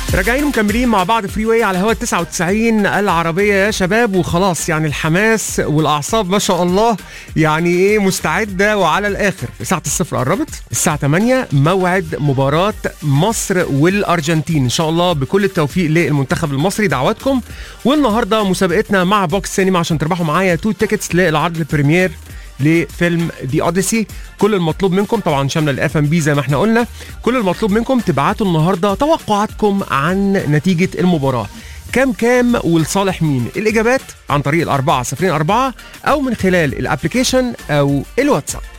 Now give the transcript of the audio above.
راجعين مكملين مع بعض فري واي على هوا 99 العربيه يا شباب وخلاص يعني الحماس والاعصاب ما شاء الله يعني ايه مستعده وعلى الاخر ساعه الصفر قربت الساعه 8 موعد مباراه مصر والارجنتين ان شاء الله بكل التوفيق للمنتخب المصري دعواتكم والنهارده مسابقتنا مع بوكس سينما عشان تربحوا معايا تو تيكتس للعرض البريمير لفيلم دي اوديسي كل المطلوب منكم طبعا شامله الاف ام بي زي ما احنا قلنا كل المطلوب منكم تبعتوا النهارده توقعاتكم عن نتيجه المباراه كام كام ولصالح مين الاجابات عن طريق الأربعة صفرين أربعة أو من خلال الابلكيشن أو الواتساب